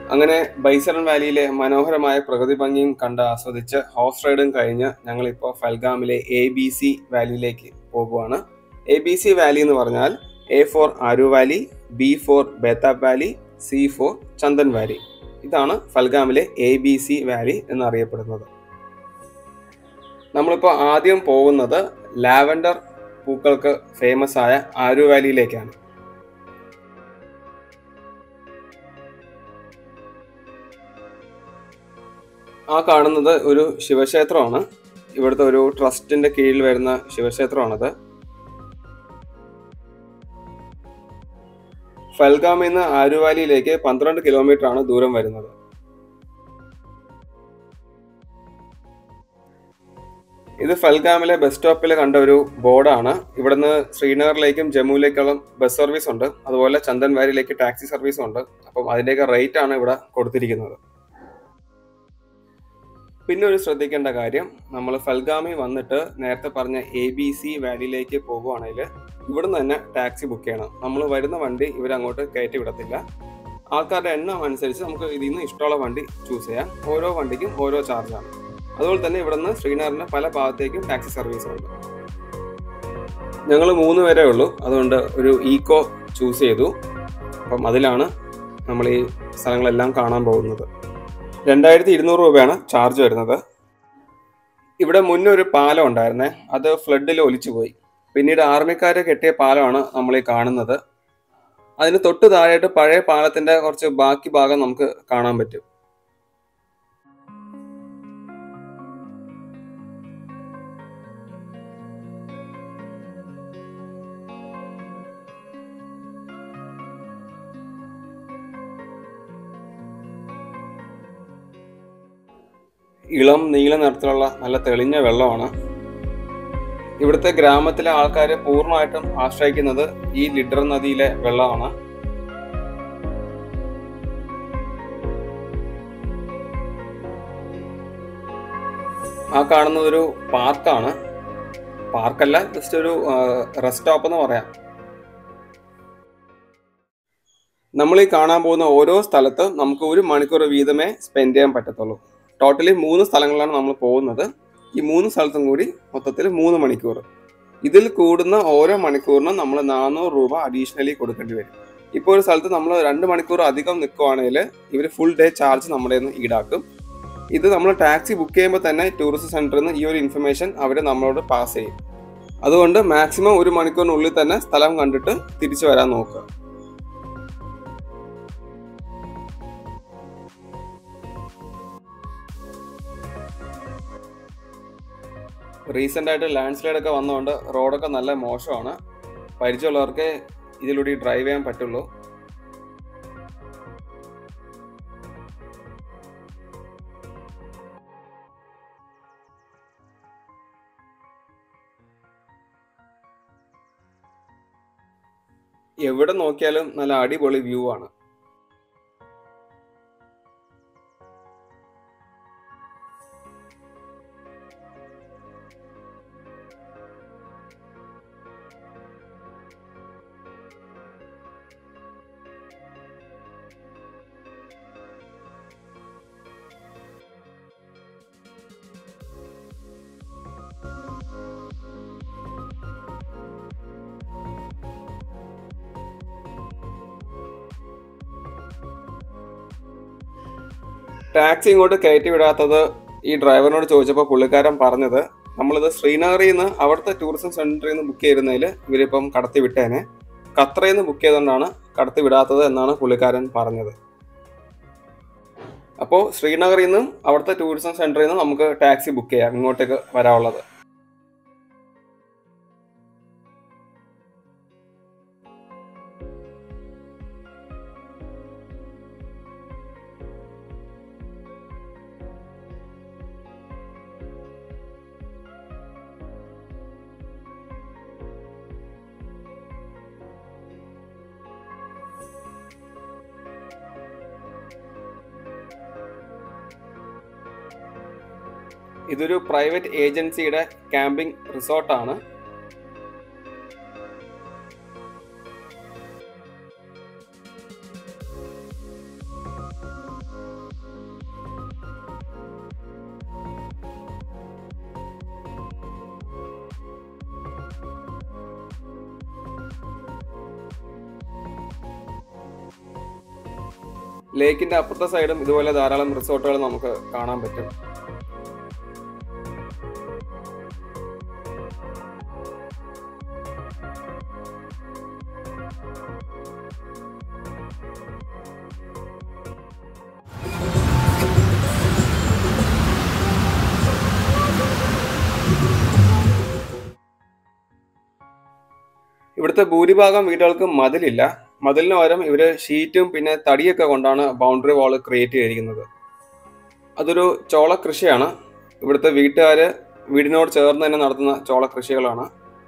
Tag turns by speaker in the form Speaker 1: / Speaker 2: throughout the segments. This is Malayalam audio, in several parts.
Speaker 1: അങ്ങനെ ബൈസറൻ വാലിയിലെ മനോഹരമായ പ്രകൃതി ഭംഗിയും കണ്ട് ആസ്വദിച്ച് ഹോഴ്സ് റൈഡും കഴിഞ്ഞ് ഞങ്ങളിപ്പോൾ ഫൽഗാമിലെ എ ബി സി വാലിയിലേക്ക് പോകുവാണ് എ ബി സി വാലി എന്ന് പറഞ്ഞാൽ A for Aru valley B for Betaab valley C for Chandan valley ഇതാണ് ഫൽഗാമിലെ എ ബി സി വാലി എന്നറിയപ്പെടുന്നത് നമ്മളിപ്പോൾ ആദ്യം പോകുന്നത് ലാവൻഡർ പൂക്കൾക്ക് ഫേമസ് ആയ ആരു വാലിയിലേക്കാണ് ആ കാണുന്നത് ഒരു ശിവക്ഷേത്രമാണ് ഇവിടുത്തെ ഒരു ട്രസ്റ്റിന്റെ കീഴിൽ വരുന്ന ശിവക്ഷേത്രമാണത് ഫൽഗാമിൽ നിന്ന് ആരുവാലിയിലേക്ക് പന്ത്രണ്ട് കിലോമീറ്റർ ആണ് ദൂരം വരുന്നത് ഇത് ഫൽഗാമിലെ ബസ് സ്റ്റോപ്പിൽ കണ്ട ഒരു ബോർഡാണ് ഇവിടുന്ന് ശ്രീനഗറിലേക്കും ജമ്മുവിലേക്കുള്ള ബസ് സർവീസ് ഉണ്ട് അതുപോലെ ചന്ദൻ വാലിയിലേക്ക് ടാക്സി സർവീസും ഉണ്ട് അപ്പം അതിൻ്റെയൊക്കെ റേറ്റ് ആണ് ഇവിടെ കൊടുത്തിരിക്കുന്നത് പിന്നെ ഒരു ശ്രദ്ധിക്കേണ്ട കാര്യം നമ്മൾ ഫൽഗാമി വന്നിട്ട് നേരത്തെ പറഞ്ഞ എ ബി സി വാലിയിലേക്ക് പോകുവാണെങ്കിൽ ഇവിടുന്ന് തന്നെ ടാക്സി ബുക്ക് ചെയ്യണം നമ്മൾ വരുന്ന വണ്ടി ഇവരങ്ങോട്ട് കയറ്റി വിടത്തില്ല ആൾക്കാരുടെ എണ്ണം അനുസരിച്ച് നമുക്ക് ഇതിൽ നിന്ന് ഇഷ്ടമുള്ള വണ്ടി ചൂസ് ചെയ്യാം ഓരോ വണ്ടിക്കും ഓരോ ചാർജാണ് അതുപോലെ തന്നെ ഇവിടുന്ന് ശ്രീനഗറിന്റെ പല ഭാഗത്തേക്കും ടാക്സി സർവീസ് ഉണ്ട് ഞങ്ങൾ മൂന്ന് പേരേ ഉള്ളൂ അതുകൊണ്ട് ഒരു ഈക്കോ ചൂസ് ചെയ്തു അപ്പം അതിലാണ് നമ്മൾ ഈ സ്ഥലങ്ങളെല്ലാം കാണാൻ പോകുന്നത് രണ്ടായിരത്തി ഇരുന്നൂറ് രൂപയാണ് ചാർജ് വരുന്നത് ഇവിടെ മുന്നേ ഒരു പാലം ഉണ്ടായിരുന്നേ അത് ഫ്ലഡിൽ ഒലിച്ചു പോയി പിന്നീട് ആർമിക്കാരെ കെട്ടിയ പാലമാണ് നമ്മൾ ഈ കാണുന്നത് അതിന് തൊട്ട് താഴെയായിട്ട് പഴയ പാലത്തിന്റെ കുറച്ച് ബാക്കി ഭാഗം നമുക്ക് കാണാൻ പറ്റും ഇളം നീല നിറത്തിലുള്ള നല്ല തെളിഞ്ഞ വെള്ളമാണ് ഇവിടുത്തെ ഗ്രാമത്തിലെ ആൾക്കാർ പൂർണ്ണമായിട്ടും ആശ്രയിക്കുന്നത് ഈ ലിഡർ നദിയിലെ വെള്ളമാണ് ആ കാണുന്നത് ഒരു പാർക്കാണ് പാർക്കല്ല ജസ്റ്റ് ഒരു റെസ്റ്റ് സ്റ്റോപ്പ് എന്ന് പറയാം നമ്മൾ ഈ കാണാൻ പോകുന്ന ഓരോ സ്ഥലത്തും നമുക്ക് ഒരു മണിക്കൂർ വീതമേ സ്പെൻഡ് ചെയ്യാൻ പറ്റത്തുള്ളൂ ടോട്ടലി മൂന്ന് സ്ഥലങ്ങളിലാണ് നമ്മൾ പോകുന്നത് ഈ മൂന്ന് സ്ഥലത്തും കൂടി മൊത്തത്തിൽ മൂന്ന് മണിക്കൂർ ഇതിൽ കൂടുന്ന ഓരോ മണിക്കൂറിനും നമ്മൾ നാനൂറ് രൂപ അഡീഷണലി കൊടുക്കേണ്ടി വരും ഇപ്പോൾ ഒരു സ്ഥലത്ത് നമ്മൾ രണ്ട് മണിക്കൂർ അധികം നിൽക്കുവാണെങ്കിൽ ഇവർ ഫുൾ ഡേ ചാർജ് നമ്മുടെ നിന്ന് ഈടാക്കും ഇത് നമ്മൾ ടാക്സി ബുക്ക് ചെയ്യുമ്പോൾ തന്നെ ടൂറിസ്റ്റ് സെന്ററിൽ നിന്ന് ഈ ഒരു ഇൻഫർമേഷൻ അവർ നമ്മളോട് പാസ് ചെയ്യും അതുകൊണ്ട് മാക്സിമം ഒരു മണിക്കൂറിനുള്ളിൽ തന്നെ സ്ഥലം കണ്ടിട്ട് തിരിച്ചു വരാൻ നോക്കുക റീസെൻ്റ് ആയിട്ട് ലാൻഡ് സ്ലൈഡ് ഒക്കെ വന്നതുകൊണ്ട് റോഡൊക്കെ നല്ല മോശമാണ് പരിചയമുള്ളവർക്ക് ഇതിലൂടെ ഡ്രൈവ് ചെയ്യാൻ പറ്റുള്ളൂ എവിടെ നോക്കിയാലും നല്ല അടിപൊളി വ്യൂ ആണ് ടാക്സി ഇങ്ങോട്ട് കയറ്റി വിടാത്തത് ഈ ഡ്രൈവറിനോട് ചോദിച്ചപ്പോൾ പുള്ളിക്കാരൻ പറഞ്ഞത് നമ്മളിത് ശ്രീനഗറിൽ നിന്ന് അവിടുത്തെ ടൂറിസം സെന്ററിൽ നിന്ന് ബുക്ക് ചെയ്യുന്നതിൽ ഇവരിപ്പം കടത്തി വിട്ടേനെ ഖത്രയിൽ നിന്ന് ബുക്ക് ചെയ്തുകൊണ്ടാണ് കടത്തി വിടാത്തത് എന്നാണ് പുള്ളിക്കാരൻ പറഞ്ഞത് അപ്പോൾ ശ്രീനഗറിൽ നിന്നും അവിടുത്തെ ടൂറിസം സെന്ററിൽ നിന്ന് നമുക്ക് ടാക്സി ബുക്ക് ചെയ്യാം ഇങ്ങോട്ടേക്ക് വരാനുള്ളത് ഇതൊരു പ്രൈവറ്റ് ഏജൻസിയുടെ ക്യാമ്പിംഗ് റിസോർട്ടാണ് ലേക്കിന്റെ അപ്പുറത്തെ സൈഡും ഇതുപോലെ ധാരാളം റിസോർട്ടുകൾ നമുക്ക് കാണാൻ പറ്റും ഇവിടുത്തെ ഭൂരിഭാഗം വീടുകൾക്ക് മതിലില്ല മതിലിന് പകരം ഇവര് ഷീറ്റും പിന്നെ തടിയൊക്കെ കൊണ്ടാണ് ബൗണ്ടറി വാൾ ക്രിയേറ്റ് ചെയ്തിരിക്കുന്നത് അതൊരു ചോള കൃഷിയാണ് ഇവിടുത്തെ വീട്ടുകാര് വീടിനോട് ചേർന്ന് തന്നെ നടത്തുന്ന ചോള കൃഷികളാണ്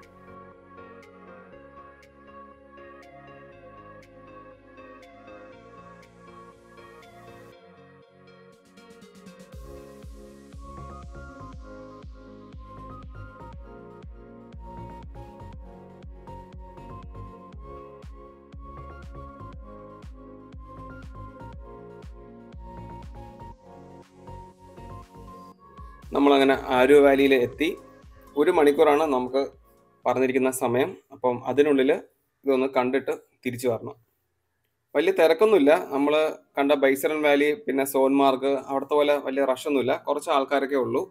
Speaker 1: നമ്മളങ്ങനെ ആരു വാലിയിൽ എത്തി ഒരു മണിക്കൂറാണ് നമുക്ക് പറഞ്ഞിരിക്കുന്ന സമയം അപ്പം അതിനുള്ളിൽ ഇതൊന്ന് കണ്ടിട്ട് തിരിച്ചു വരണം വലിയ തിരക്കൊന്നുമില്ല നമ്മൾ കണ്ട ബൈസറൻ വാലി പിന്നെ സോൻമാർഗ് അവിടുത്തെ പോലെ വലിയ റഷൊന്നുമില്ല കുറച്ച് ആൾക്കാരൊക്കെ ഉള്ളൂ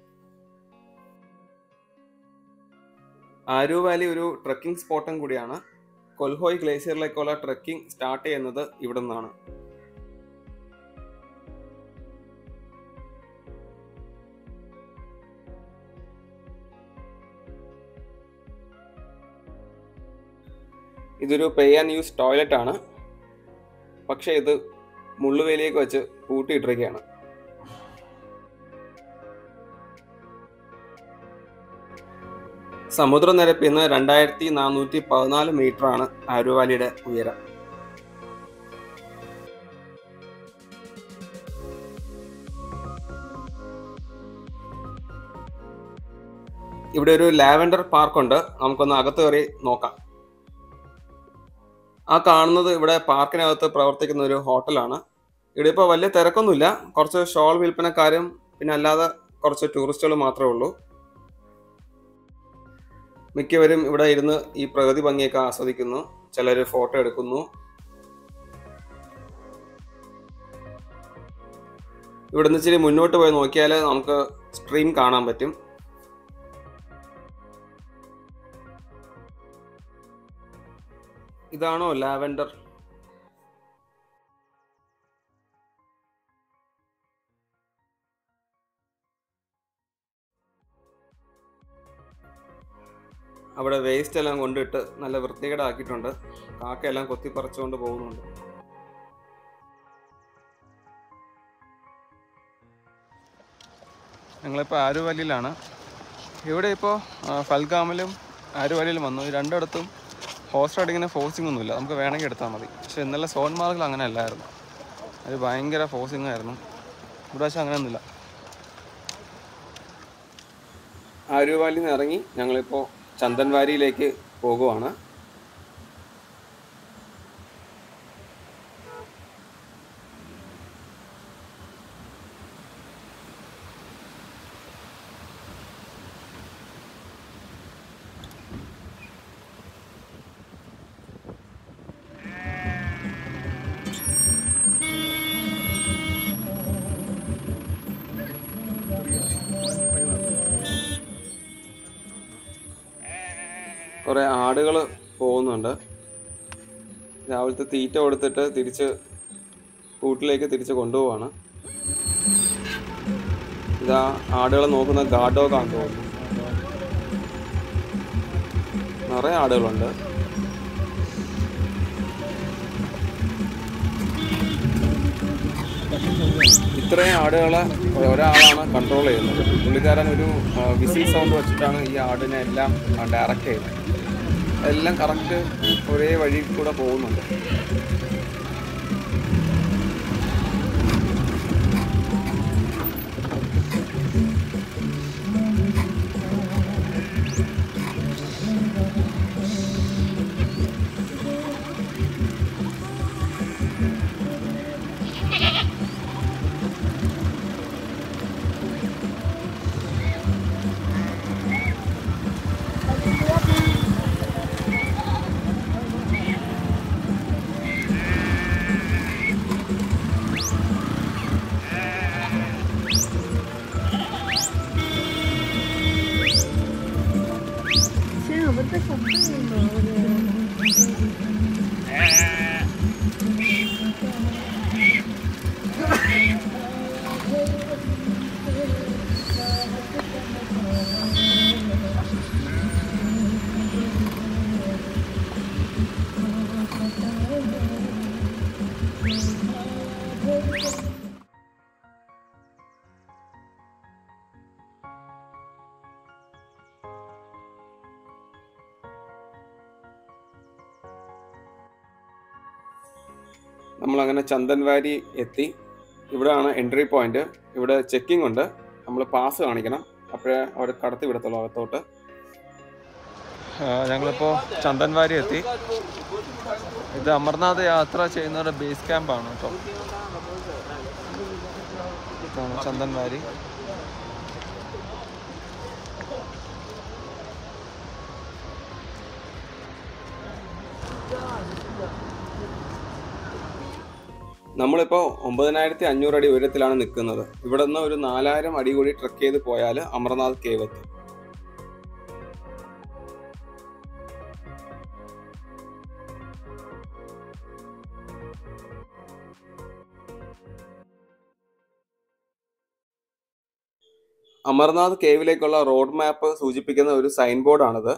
Speaker 1: ആരു വാലി ഒരു ട്രക്കിംഗ് സ്പോട്ടും കൂടിയാണ് കൊൽഹോയ് ഗ്ലേസിയറിലേക്കുള്ള ട്രക്കിംഗ് സ്റ്റാർട്ട് ചെയ്യുന്നത് ഇവിടെ നിന്നാണ് ഇതൊരു പേ ആൻഡ് യൂസ് ടോയ്ലറ്റ് ആണ് പക്ഷേ ഇത് മുള്ളുവേലിയൊക്കെ വെച്ച് പൂട്ടിയിട്ടിരിക്കുകയാണ് സമുദ്രനിരപ്പിൽ നിന്ന് രണ്ടായിരത്തി നാനൂറ്റി പതിനാല് മീറ്റർ ആണ് ആരുവാലിയുടെ ഉയരം ഇവിടെ ഒരു ലാവൻഡർ പാർക്കുണ്ട് നമുക്കൊന്ന് അകത്ത് കയറി നോക്കാം ആ കാണുന്നത് ഇവിടെ പാർക്കിനകത്ത് പ്രവർത്തിക്കുന്ന ഒരു ഹോട്ടലാണ് ഇവിടെ ഇപ്പോൾ വലിയ തിരക്കൊന്നുമില്ല കുറച്ച് ഷോൾ വിൽപ്പനക്കാരും പിന്നെ അല്ലാതെ കുറച്ച് ടൂറിസ്റ്റുകൾ മാത്രമേ ഉള്ളൂ മിക്കവരും ഇവിടെ ഇരുന്ന് ഈ പ്രകൃതി ഭംഗിയൊക്കെ ആസ്വദിക്കുന്നു ചിലർ ഫോട്ടോ എടുക്കുന്നു ഇവിടെ നിന്ന് ഇച്ചിരി മുന്നോട്ട് പോയി നോക്കിയാൽ നമുക്ക് സ്ട്രീം കാണാൻ പറ്റും ഇതാണോ ലാവൻഡർ അവിടെ വേസ്റ്റ് എല്ലാം കൊണ്ടിട്ട് നല്ല വൃത്തികേടാക്കിയിട്ടുണ്ട് കാക്കയെല്ലാം കൊത്തിപ്പറിച്ചുകൊണ്ട് പോകുന്നുണ്ട് ഞങ്ങളിപ്പോൾ ആരുവല്ലിയിലാണ് ഇവിടെ ഇപ്പോൾ ഫൽഗാമിലും ആരുവല്ലിയിലും വന്നു ഈ രണ്ടിടത്തും ഹോസ്റ്റ് റൈഡിങ്ങിന് ഫോഴ്സിംഗ് ഒന്നുമില്ല നമുക്ക് വേണമെങ്കിൽ എടുത്താൽ മതി പക്ഷേ ഇന്നലെ സോൻമാർഗിൽ അങ്ങനെ അല്ലായിരുന്നു അത് ഭയങ്കര ഫോഴ്സിംഗ് ആയിരുന്നു ഇവിടെ പക്ഷേ അങ്ങനെയൊന്നുമില്ല ആരുവാലിൽ നിന്ന് ഇറങ്ങി ഞങ്ങളിപ്പോൾ ചന്ദൻവാരിയിലേക്ക് പോകുവാണ് കുറേ ആടുകൾ പോകുന്നുണ്ട് രാവിലത്തെ തീറ്റ കൊടുത്തിട്ട് തിരിച്ച് കൂട്ടിലേക്ക് തിരിച്ച് കൊണ്ടുപോവാണ് ഇതാ ആടുകളെ നോക്കുന്ന ഗാർഡ് ഡോഗാന്ന് തോന്നുന്നു നിറയെ ആടുകളുണ്ട് ഇത്രയും ആടുകളെ ഒരാളാണ് കൺട്രോൾ ചെയ്യുന്നത് പുള്ളിക്കാരൻ ഒരു വിസിൽ സൗണ്ട് വെച്ചിട്ടാണ് ഈ ആടിനെ എല്ലാം ഡയറക്റ്റ് ചെയ്യുന്നത് എല്ലാം കറക്റ്റ് ഒരേ വഴി കൂടെ പോകുന്നുണ്ട് നമ്മളങ്ങനെ ചന്ദൻവാരി എത്തി ഇവിടെയാണ് എൻട്രി പോയിന്റ് ഇവിടെ ചെക്കിംഗ് ഉണ്ട് നമ്മൾ പാസ് കാണിക്കണം അപ്പോഴേ അവർ കടത്തി വിടത്തുള്ളൂ അകത്തോട്ട്
Speaker 2: ഞങ്ങളിപ്പോൾ ചന്ദൻവാരി എത്തി ഇത് അമർനാഥ് യാത്ര ചെയ്യുന്നവരുടെ ബേസ് ക്യാമ്പാണ് കേട്ടോ ഇതാണ് ചന്ദൻവാരി
Speaker 1: നമ്മളിപ്പോൾ ഒമ്പതിനായിരത്തി അഞ്ഞൂറ് അടി ഉയരത്തിലാണ് നിൽക്കുന്നത് ഇവിടെ നിന്ന് ഒരു നാലായിരം അടി കൂടി ട്രക്ക് ചെയ്ത് പോയാൽ അമർനാഥ് കേവ് എത്തും അമർനാഥ് കേവിലേക്കുള്ള റോഡ് മാപ്പ് സൂചിപ്പിക്കുന്ന ഒരു സൈൻ ബോർഡാണിത്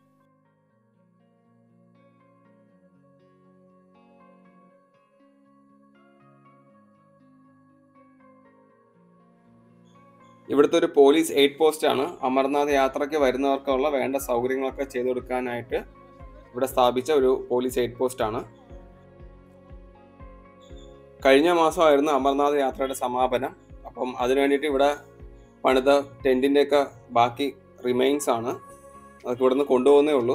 Speaker 1: ഇവിടുത്തെ ഒരു പോലീസ് എയ്ഡ് പോസ്റ്റ് ആണ് അമർനാഥ് യാത്രയ്ക്ക് വരുന്നവർക്കുള്ള വേണ്ട സൗകര്യങ്ങളൊക്കെ ചെയ്തു കൊടുക്കാനായിട്ട് ഇവിടെ സ്ഥാപിച്ച ഒരു പോലീസ് എയ്ഡ് പോസ്റ്റ് ആണ് കഴിഞ്ഞ മാസമായിരുന്നു അമർനാഥ് യാത്രയുടെ സമാപനം അപ്പം അതിനു വേണ്ടിയിട്ട് ഇവിടെ പണിത ടെന്റിന്റെ ഒക്കെ ബാക്കി റിമൈൻസ് ആണ് അതൊക്കെ ഇവിടെ നിന്ന് കൊണ്ടുപോകുന്നേ ഉള്ളൂ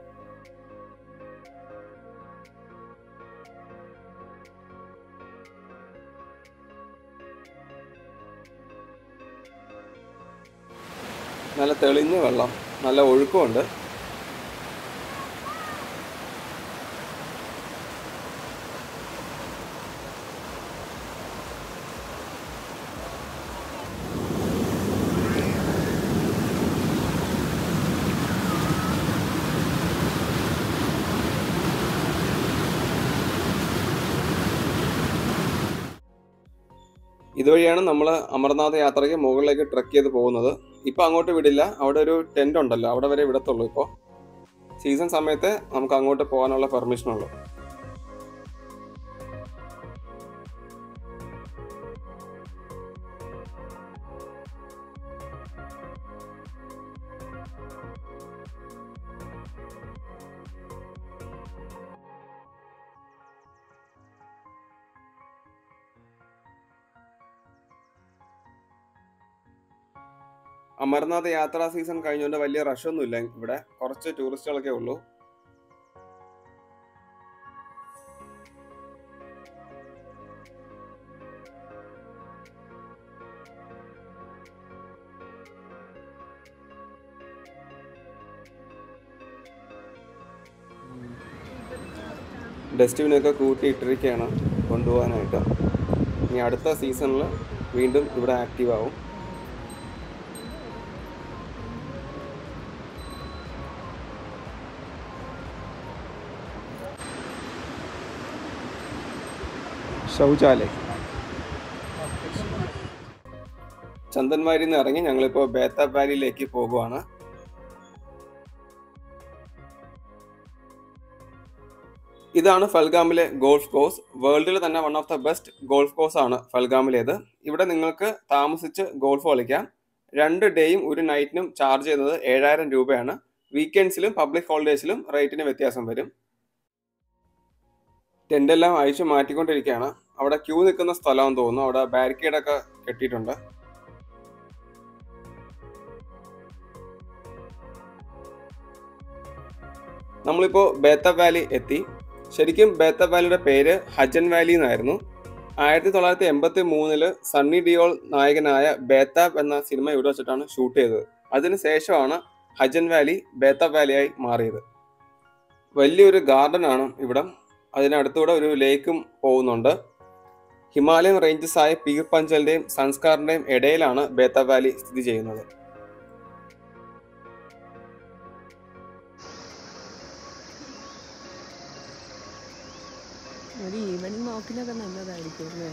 Speaker 1: നല്ല തെളിഞ്ഞ വെള്ളം നല്ല ഒഴുക്കമുണ്ട് ഇതുവഴിയാണ് നമ്മൾ അമർനാഥ് യാത്രയ്ക്ക് മുകളിലേക്ക് ട്രക്ക് ചെയ്ത് പോകുന്നത് ഇപ്പൊ അങ്ങോട്ട് വിടില്ല അവിടെ ഒരു ടെന്റ് ഉണ്ടല്ലോ അവിടെ വരെ വിടത്തുള്ളൂ ഇപ്പോൾ സീസൺ സമയത്ത് നമുക്ക് അങ്ങോട്ട് പോകാനുള്ള പെർമിഷൻ ഉള്ളൂ അമർനാഥ് യാത്രാ സീസൺ കഴിഞ്ഞുകൊണ്ട് വലിയ റഷ് ഒന്നുമില്ല ഇവിടെ കുറച്ച് ടൂറിസ്റ്റുകളൊക്കെ ഉള്ളൂ ഡസ്റ്റ്ബിനൊക്കെ കൂട്ടിയിട്ടിരിക്കുകയാണ് കൊണ്ടുപോകാനായിട്ട് ഇനി അടുത്ത സീസണിൽ വീണ്ടും ഇവിടെ ആക്റ്റീവ് ആവും ശൗചാലയം ചന്ദൻവാരിയിൽ നിന്ന് ഇറങ്ങി ഞങ്ങളിപ്പോൾ ബേത്ത വാലിയിലേക്ക് പോകുവാണ് ഇതാണ് ഫൽഗാമിലെ ഗോൾഫ് കോഴ്സ് വേൾഡിൽ തന്നെ one of the best golf course ആണ് ഫൽഗാമിലേത് ഇവിടെ നിങ്ങൾക്ക് താമസിച്ച് ഗോൾഫ് കളിക്കാം രണ്ട് ഡേയും ഒരു നൈറ്റിനും ചാർജ് ചെയ്യുന്നത് ഏഴായിരം രൂപയാണ് വീക്കെൻഡ്സിലും പബ്ലിക് ഹോളിഡേയ്സിലും റേറ്റിന് വ്യത്യാസം വരും ടെന്റ് എല്ലാം അഴിച്ചു മാറ്റിക്കൊണ്ടിരിക്കുകയാണ് അവിടെ ക്യൂ നിൽക്കുന്ന സ്ഥലമാണെന്ന് തോന്നുന്നു അവിടെ ബാരിക്കേഡ് ഒക്കെ കെട്ടിയിട്ടുണ്ട് നമ്മളിപ്പോ ബേത്ത വാലി എത്തി ശരിക്കും ബേത്ത വാലിയുടെ പേര് ഹജൻ വാലി എന്നായിരുന്നു ആയിരത്തി തൊള്ളായിരത്തി എൺപത്തി മൂന്നില് സണ്ണി ഡിയോൾ നായകനായ ബേത്താബ് എന്ന സിനിമ ഇവിടെ വെച്ചിട്ടാണ് ഷൂട്ട് ചെയ്തത് അതിനുശേഷമാണ് ഹജൻ വാലി ബേത്ത വാലിയായി മാറിയത് വലിയൊരു ഗാർഡൻ ആണ് ഇവിടം അതിനടുത്തൂടെ ഒരു ലേക്കും പോകുന്നുണ്ട് ഹിമാലയൻ റേഞ്ചസ് ആയ പീർ പഞ്ചലിന്റെയും സംസ്കാറിന്റെയും ഇടയിലാണ് ബേത്ത വാലി സ്ഥിതി ചെയ്യുന്നത്
Speaker 3: ഒരു ഈവനിങ് വാക്കിനൊക്കെ നല്ലതായിരിക്കും അല്ലേ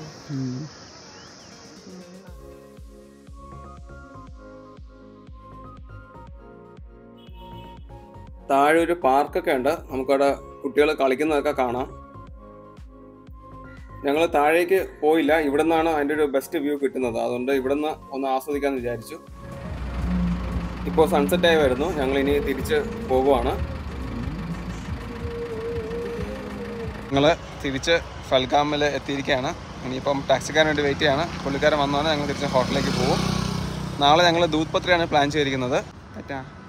Speaker 1: താഴെ ഒരു പാർക്കൊക്കെ ഉണ്ട് നമുക്കവിടെ കുട്ടികൾ കളിക്കുന്നതൊക്കെ കാണാം ഞങ്ങൾ താഴേക്ക് പോയില്ല ഇവിടെ നിന്നാണ് അതിൻ്റെ ഒരു ബെസ്റ്റ് വ്യൂ കിട്ടുന്നത് അതുകൊണ്ട് ഇവിടെ നിന്ന് ഒന്ന് ആസ്വദിക്കാമെന്ന് വിചാരിച്ചു ഇപ്പോൾ സൺസെറ്റ് ആയി വരുന്നു ഞങ്ങൾ ഇനി തിരിച്ച് പോകുവാണ് ഞങ്ങൾ തിരിച്ച് ഫൽക്കാമിൽ എത്തിയിരിക്കുകയാണ് ഇനിയിപ്പം ടാക്സിക്കാരൻ വേണ്ടി വെയിറ്റ് ചെയ്യാണ് പുള്ളിക്കാരൻ വന്നാണ് ഞങ്ങൾ തിരിച്ച് ഹോട്ടലിലേക്ക് പോകും നാളെ ഞങ്ങൾ ദൂത് പത്രിയാണ് പ്ലാൻ ചെയ്തിരിക്കുന്നത് പറ്റാ